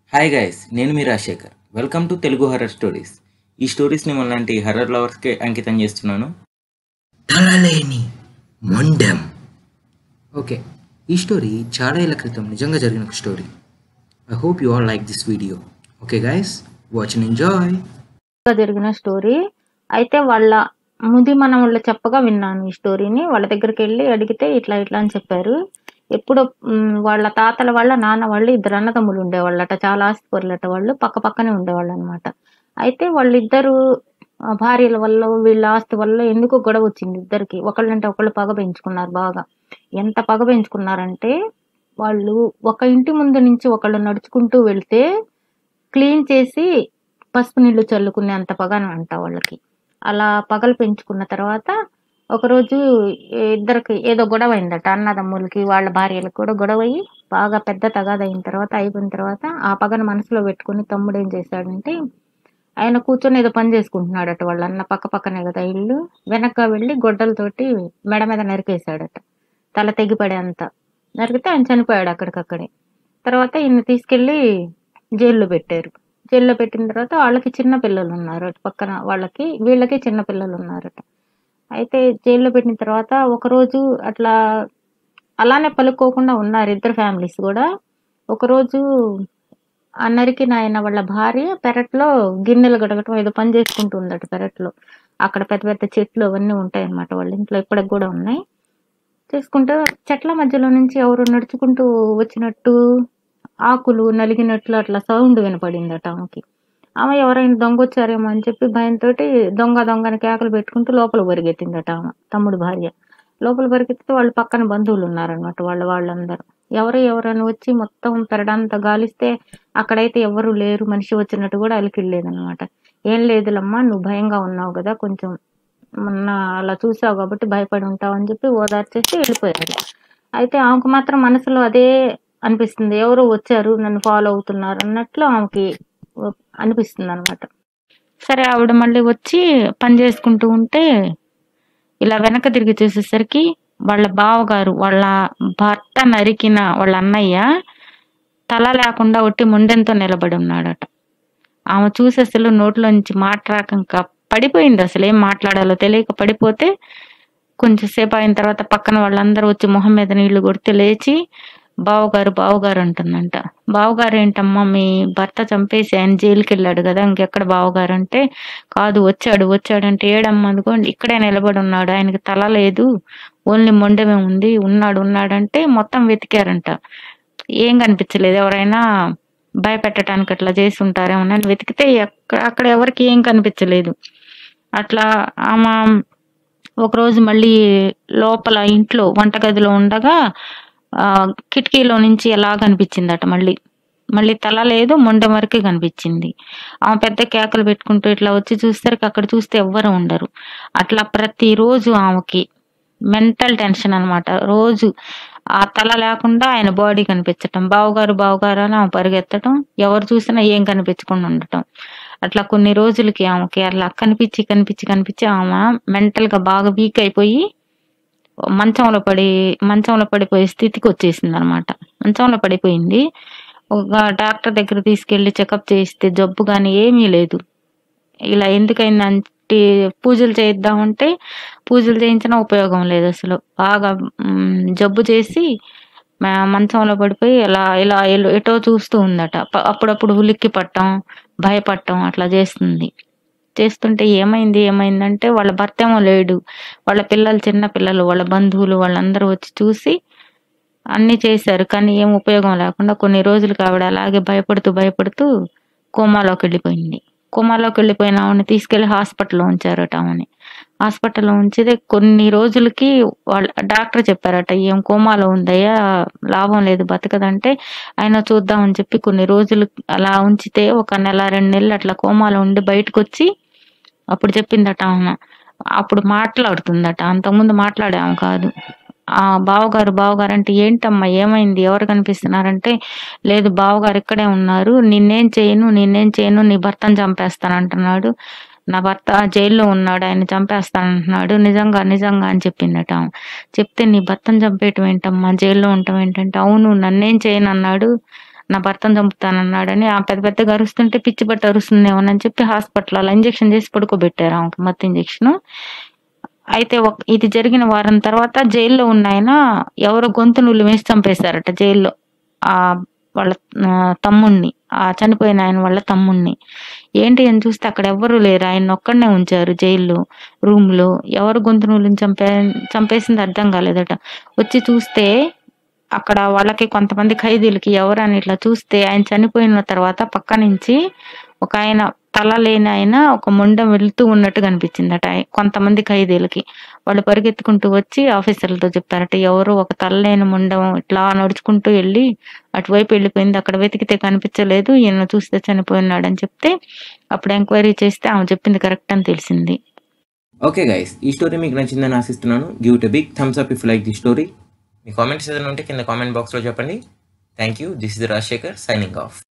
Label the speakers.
Speaker 1: Hi guys నేను మీ Rajasekhar welcome to Telugu horror stories ఈ స్టోరీస్ని మనలాంటి హర్రర్ లవర్స్కే అంకితం చేస్తున్నాను
Speaker 2: తలలేని మొండెం
Speaker 3: ఓకే ఈ స్టోరీ చాలా ఏళ్ళ క్రితం నిజంగా జరిగిన ఒక story I hope you all like this video okay guys watch and enjoy
Speaker 4: గా జరిగిన స్టోరీ అయితే వాళ్ళ ముది మనవాళ్ళు చెప్పగా విన్నాను ఈ స్టోరీని వాళ్ళ దగ్గరికి వెళ్ళి అడిగితే ఇట్లా ఇట్లా అని చెప్పారు ఎప్పుడు మ్, వాళ్ళ తాతల వాళ్ళ నాన్న వాళ్ళు ఇద్దరు అన్నదమ్ములు ఉండేవాళ్ళట చాలా ఆస్తిపరులట వాళ్ళు పక్క పక్కనే ఉండేవాళ్ళు అనమాట అయితే వాళ్ళిద్దరు ఆ, భార్యల వల్ల వీళ్ళ ఆస్తి వల్ల ఎందుకో గొడవ వచ్చింది ఇద్దరికి ఒకళ్ళంటే ఒకళ్ళు పగ పెంచుకున్నారు బాగా ఎంత పగ పెంచుకున్నారంటే వాళ్ళు ఒక ఇంటి ముందు నుంచి ఒకళ్ళు నడుచుకుంటూ వెళ్తే క్లీన్ చేసి పసుపు నీళ్లు చల్లుకునే అంత పగన అంట వాళ్ళకి అలా పగలు పెంచుకున్న తర్వాత ఒకరోజు ఇద్దరికి ఏదో గొడవ అయిందట అన్నదమ్ములకి వాళ్ళ భార్యలకు కూడా గొడవ అయ్యి బాగా పెద్ద తగాద అయిన తర్వాత అయిపోయిన తర్వాత ఆ పగను మనసులో పెట్టుకుని తమ్ముడు ఏం చేశాడంటే ఆయన కూర్చొని ఏదో పని చేసుకుంటున్నాడట వాళ్ళ అన్న పక్క పక్కనే కదా ఇల్లు వెనక వెళ్ళి గొడ్డలతోటి మెడ మీద నరికేశాడట తల తెగిపడే అంత నరికితే ఆయన చనిపోయాడు అక్కడికక్కడే తర్వాత ఈయన తీసుకెళ్లి జైల్లో పెట్టారు జైల్లో పెట్టిన తర్వాత వాళ్ళకి చిన్న పిల్లలు ఉన్నారు అటు పక్కన వాళ్ళకి వీళ్ళకి చిన్న పిల్లలు ఉన్నారట అయితే జైల్లో పెట్టిన తర్వాత ఒకరోజు అట్లా అలానే పలుకోకుండా ఉన్నారు ఇద్దరు ఫ్యామిలీస్ కూడా ఒకరోజు ఆ నరికిన ఆయన వాళ్ళ భార్య పెరట్లో గిన్నెలు గడగటం ఏదో పని చేసుకుంటూ ఉందట పెరట్లో అక్కడ పెద్ద పెద్ద చెట్లు అవన్నీ ఉంటాయి అన్నమాట వాళ్ళ ఇంట్లో ఇప్పటికి కూడా ఉన్నాయి చేసుకుంటూ చెట్ల మధ్యలో నుంచి ఎవరు నడుచుకుంటూ వచ్చినట్టు ఆకులు నలిగినట్లు అట్లా సౌండ్ వినపడిందట ఆమెకి ఆమె ఎవరైనా దొంగ వచ్చారేమో అని చెప్పి భయంతో దొంగ దొంగని కేకలు పెట్టుకుంటూ లోపల పరిగెత్తిందట ఆమె తమ్ముడు భార్య లోపల పరిగెత్తితే వాళ్ళ పక్కన బంధువులు ఉన్నారనమాట వాళ్ళ వాళ్ళందరూ ఎవరు ఎవరైనా వచ్చి మొత్తం పెరడంతా గాలిస్తే అక్కడైతే ఎవరు లేరు మనిషి వచ్చినట్టు కూడా అలికిళ్ళేదనమాట ఏం లేదులమ్మా నువ్వు భయంగా ఉన్నావు కదా కొంచెం మొన్న అలా చూసావు కాబట్టి భయపడి ఉంటావు అని చెప్పి ఓదార్చేసి వెళ్ళిపోయారు అయితే ఆమెకు మాత్రం మనసులో అదే అనిపిస్తుంది ఎవరో వచ్చారు నన్ను ఫాలో అవుతున్నారు అన్నట్లు ఆమెకి అనిపిస్తుంది అనమాట సరే ఆవిడ మళ్ళీ వచ్చి పని చేసుకుంటూ ఉంటే ఇలా వెనక తిరిగి చూసేసరికి వాళ్ళ బావగారు వాళ్ళ భర్త నరికిన వాళ్ళ అన్నయ్య తల లేకుండా ఒట్టి ముండెంతో నిలబడి ఉన్నాడట ఆమె చూసి అసలు నోట్లోంచి మాట రాక ఇంకా పడిపోయింది అసలు ఏం మాట్లాడాలో తెలియక పడిపోతే కొంచెంసేపు అయిన తర్వాత పక్కన వాళ్ళందరూ వచ్చి మొహం మీద నీళ్లు కొడితే లేచి బావగారు బావగారు అంటుందంట బావగారు ఏంటమ్మా మీ భర్త చంపేసి ఆయన జైలుకి వెళ్ళాడు కదా ఇంకెక్కడ బావగారు అంటే కాదు వచ్చాడు వచ్చాడంటే ఏడమ్మా అందుకోండి ఇక్కడే నిలబడి ఉన్నాడు ఆయనకి తల లేదు ఓన్లీ మొండమే ఉంది ఉన్నాడు ఉన్నాడంటే మొత్తం వెతికారంట ఏం కనిపించలేదు ఎవరైనా భయపెట్టడానికి అట్లా చేసి ఉంటారేమో అని వెతికితే ఎక్క- అక్కడ ఎవరికి ఏం కనిపించలేదు అట్లా ఆమె ఒకరోజు మళ్ళీ లోపల ఇంట్లో వంటగదిలో ఉండగా ఆ కిటికీలో నుంచి ఎలా కనిపించిందట మళ్ళీ మళ్ళీ తల లేదు మొండెం వరకే కనిపించింది ఆమె పెద్ద కేకలు పెట్టుకుంటూ ఇట్లా వచ్చి చూసేసరికి అక్కడ చూస్తే ఎవ్వరు ఉండరు అట్లా ప్రతిరోజు ఆమెకి మెంటల్ టెన్షన్ అన్నమాట రోజు ఆ తల లేకుండా ఆయన బాడీ కనిపించటం బావగారు బావగారు అని ఆమె పరిగెత్తటం ఎవరు చూసినా ఏం కనిపించకుండా ఉండటం అట్లా కొన్ని రోజులకి ఆమెకి అట్లా కనిపించి కనిపించి కనిపించి ఆమె మెంటల్ గా బాగా వీక్ అయిపోయి మంచంలో పడి మంచంలో పడిపోయే స్థితికి వచ్చేసింది అనమాట మంచంలో పడిపోయింది ఒక డాక్టర్ దగ్గర తీసుకెళ్లి చెకప్ చేయిస్తే జబ్బు కానీ ఏమీ లేదు ఇలా ఎందుకైందంటే పూజలు చేయిద్దామంటే పూజలు చేయించినా ఉపయోగం లేదు అసలు బాగా మ్, జబ్బు చేసి మ- మంచంలో పడిపోయి ఇలా ఇలా ఎల్- ఎటో చూస్తూ ఉందట ప- అప్పుడప్పుడు ఉలిక్కి పట్టం భయపడటం అట్లా చేస్తుంది చేస్తుంటే ఏమైంది ఏమైందంటే వాళ్ళ భర్త ఏమో లేడు వాళ్ళ పిల్లలు చిన్న పిల్లలు వాళ్ళ బంధువులు వాళ్ళందరూ వచ్చి చూసి అన్ని చేశారు కానీ ఏం ఉపయోగం లేకుండా కొన్ని రోజులకు ఆవిడ అలాగే భయపడుతూ భయపడుతూ కోమాలోకి వెళ్ళిపోయింది కోమాలోకి వెళ్ళిపోయిన ఆవిడని తీసుకెళ్లి హాస్పిటల్లో ఉంచారట ఆమెని హాస్పిటల్లో ఉంచితే కొన్ని రోజులకి వాళ్ళ డాక్టర్ చెప్పారట ఏం కోమాలో ఉందయ్యా లాభం లేదు బతకదంటే ఆయన చూద్దామని చెప్పి కొన్ని రోజులు అలా ఉంచితే ఒక నెల రెండు నెలలు అట్లా కోమాలో ఉండి బయటకు వచ్చి అప్పుడు చెప్పిందట ఆమె అప్పుడు మాట్లాడుతుందట అంతకుముందు మాట్లాడాము కాదు ఆ బావగారు బావగారు అంటే ఏంటమ్మా ఏమైంది ఎవరు కనిపిస్తున్నారంటే లేదు బావగారు ఇక్కడే ఉన్నారు నిన్నేం చేయను నిన్నేం చేయను నీ భర్తను చంపేస్తాను అంటున్నాడు నా భర్త జైల్లో ఉన్నాడు ఆయన చంపేస్తానంటున్నాడు నిజంగా నిజంగా అని చెప్పిందట ఆమె. చెప్తే నీ భర్తను చంపేయటం ఏంటమ్మా జైల్లో ఉండటం ఏంటంటే అవును నన్నేం చేయను అన్నాడు నా భర్తను చంపుతానన్నాడని ఆ పెద్ద పెద్దగా అరుస్తుంటే పిచ్చి పట్టి అరుస్తుందేమోనని చెప్పి హాస్పిటల్ ఇంజెక్షన్ చేసి పడుకోబెట్టారు ఆమెకు మత్తు ఇంజెక్షన్ అయితే ఒక- ఇది జరిగిన వారం తర్వాత జైల్లో ఉన్న ఆయన ఎవరో గొంతు నుళ్ళు వేసి చంపేశారట జైల్లో ఆ వాళ్ళ ఆ, తమ్ముణ్ణి ఆ చనిపోయిన ఆయన వాళ్ళ తమ్ముణ్ణి ఏంటి అని చూస్తే అక్కడ ఎవ్వరూ లేరు ఆయన ఒక్కడనే ఉంచారు జైల్లో రూమ్ లో ఎవరు గొంతు నుళ్ళని చంపే చంపేసింది అర్థం కాలేదట వచ్చి చూస్తే అక్కడ వాళ్ళకి కొంతమంది ఖైదీలకి ఎవరని ఇట్లా చూస్తే ఆయన చనిపోయిన తర్వాత పక్క నుంచి ఒక ఆయన తల లేని ఆయన ఒక మొండం వెళ్తూ ఉన్నట్టు కనిపించిందట ఆయ- కొంతమంది ఖైదీలకి వాళ్ళు పరిగెత్తుకుంటూ వచ్చి ఆఫీసర్లతో చెప్పారట ఎవరో ఒక తల లేని మొండం ఇట్లా నడుచుకుంటూ వెళ్ళి అటువైపు వెళ్ళిపోయింది అక్కడ వెతికితే కనిపించలేదు ఈయన చూస్తే చనిపోయినాడు అని చెప్తే అప్పుడు ఎంక్వైరీ చేస్తే ఆమె చెప్పింది కరెక్ట్ అని తెలిసింది
Speaker 1: ఓకే గైస్ ఈ స్టోరీ మీకు నచ్చిందని ఆశిస్తున్నాను give it big thumbs up if like the story మీ కామెంట్స్ ఏదైనా ఉంటే కింద కామెంట్ బాక్స్లో చెప్పండి thank you this is Rajasekhar signing of